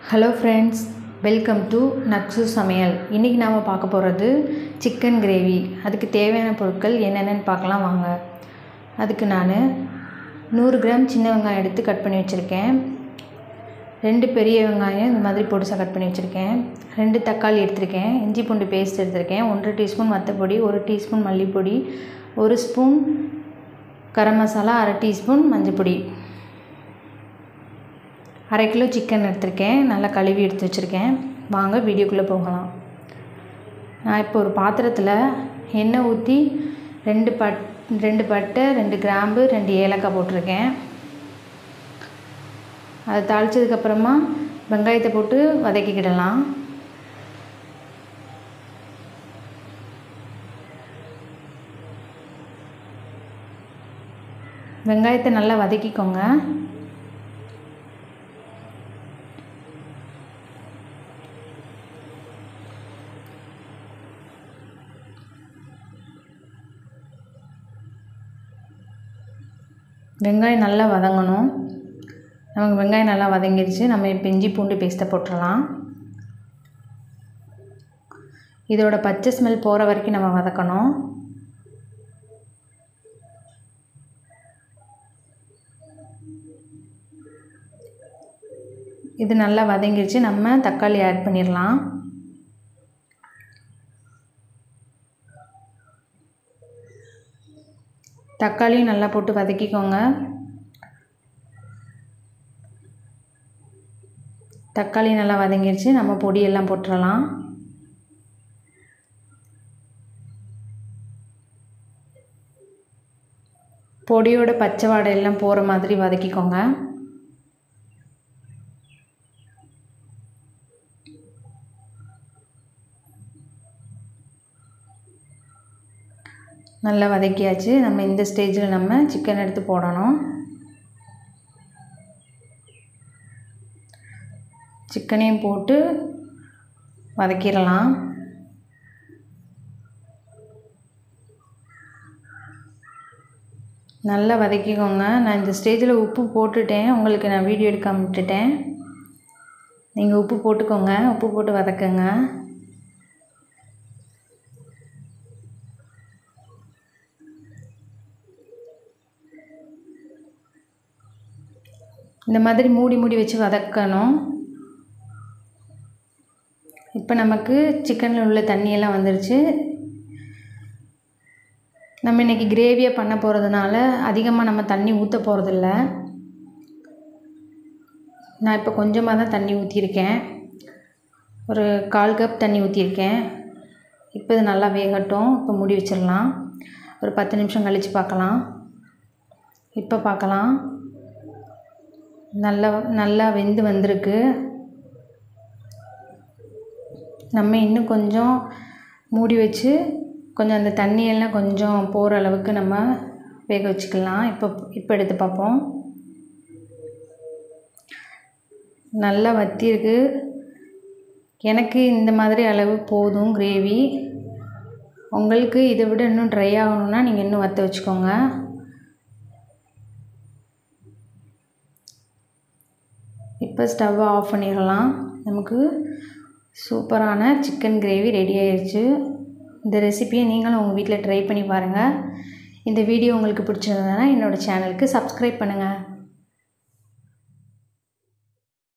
hello friends welcome to Nakshu சமையல் இன்றைக்கி நாம் பார்க்க போகிறது சிக்கன் கிரேவி அதுக்கு தேவையான பொருட்கள் என்னென்னு பார்க்கலாம் வாங்க அதுக்கு நான் நூறு கிராம் சின்ன வெங்காயம் எடுத்து கட் பண்ணி வச்சுருக்கேன் ரெண்டு பெரிய வெங்காயம் இந்த மாதிரி பொடிசாக கட் பண்ணி வச்சுருக்கேன் ரெண்டு தக்காளி எடுத்திருக்கேன் இஞ்சி பூண்டு பேஸ்ட் எடுத்திருக்கேன் ஒன்றரை டீஸ்பூன் வத்தப்பொடி ஒரு டீஸ்பூன் மல்லிப்பொடி ஒரு ஸ்பூன் கரம் மசாலா அரை டீஸ்பூன் மஞ்சள் அரை கிலோ சிக்கன் எடுத்திருக்கேன் நல்லா கழுவி எடுத்து வச்சுருக்கேன் வாங்க வீடியோக்குள்ளே போகலாம் நான் இப்போ ஒரு பாத்திரத்தில் எண்ணெய் ஊற்றி ரெண்டு பட் ரெண்டு பட்டை ரெண்டு கிராம்பு ரெண்டு ஏலக்காய் போட்டிருக்கேன் அதை தாளித்ததுக்கப்புறமா வெங்காயத்தை போட்டு வதக்கிக்கிடலாம் வெங்காயத்தை நல்லா வதக்கிக்கோங்க வெங்காயம் நல்லா வதங்கணும் நமக்கு வெங்காயம் நல்லா வதங்கிடுச்சு நம்ம இப்போ இஞ்சி பூண்டு பேஸ்ட்டை போட்டுடலாம் இதோட பச்சை ஸ்மெல் போகிற வரைக்கும் நம்ம வதக்கணும் இது நல்லா வதங்கிடுச்சு நம்ம தக்காளி ஆட் பண்ணிடலாம் தக்காளியும் நல்லா போட்டு வதக்கிக்கோங்க தக்காளி நல்லா வதங்கிடுச்சு நம்ம பொடியெல்லாம் போட்டுடலாம் பொடியோட பச்சை வாடை எல்லாம் போகிற மாதிரி வதக்கிக்கோங்க நல்லா வதக்கியாச்சு நம்ம இந்த ஸ்டேஜில் நம்ம சிக்கன் எடுத்து போடணும் சிக்கனையும் போட்டு வதக்கிடலாம் நல்லா வதக்கிக்கோங்க நான் இந்த ஸ்டேஜில் உப்பு போட்டுட்டேன் உங்களுக்கு நான் வீடியோ எடுக்காம விட்டுட்டேன் நீங்கள் உப்பு போட்டுக்கோங்க உப்பு போட்டு வதக்குங்க இந்த மாதிரி மூடி மூடி வச்சு வதக்கணும் இப்போ நமக்கு சிக்கனில் உள்ள தண்ணியெல்லாம் வந்துருச்சு நம்ம இன்றைக்கி கிரேவியாக பண்ண போகிறதுனால அதிகமாக நம்ம தண்ணி ஊற்ற போகிறதில்ல நான் இப்போ கொஞ்சமாக தான் தண்ணி ஊற்றிருக்கேன் ஒரு கால் கப் தண்ணி ஊற்றிருக்கேன் இப்போ இது நல்லா வேகட்டும் இப்போ மூடி வச்சிடலாம் ஒரு பத்து நிமிஷம் கழித்து பார்க்கலாம் இப்போ பார்க்கலாம் நல்லா நல்லா வெந்து வந்திருக்கு நம்ம இன்னும் கொஞ்சம் மூடி வச்சு கொஞ்சம் அந்த தண்ணியெல்லாம் கொஞ்சம் போகிற அளவுக்கு நம்ம வேக வச்சுக்கலாம் இப்போ இப்போ எடுத்து பார்ப்போம் நல்லா வத்திருக்கு எனக்கு இந்த மாதிரி அளவு போதும் கிரேவி உங்களுக்கு இதை விட இன்னும் ட்ரை ஆகணுன்னா நீங்கள் இன்னும் வற்ற வச்சுக்கோங்க இப்போ ஸ்டவ்வை ஆஃப் பண்ணிடலாம் நமக்கு சூப்பரான சிக்கன் கிரேவி ரெடி ஆயிடுச்சு இந்த ரெசிப்பியை நீங்களும் உங்கள் வீட்டில் ட்ரை பண்ணி பாருங்கள் இந்த வீடியோ உங்களுக்கு பிடிச்சிருந்ததுன்னா என்னோடய சேனலுக்கு சப்ஸ்கிரைப் பண்ணுங்கள்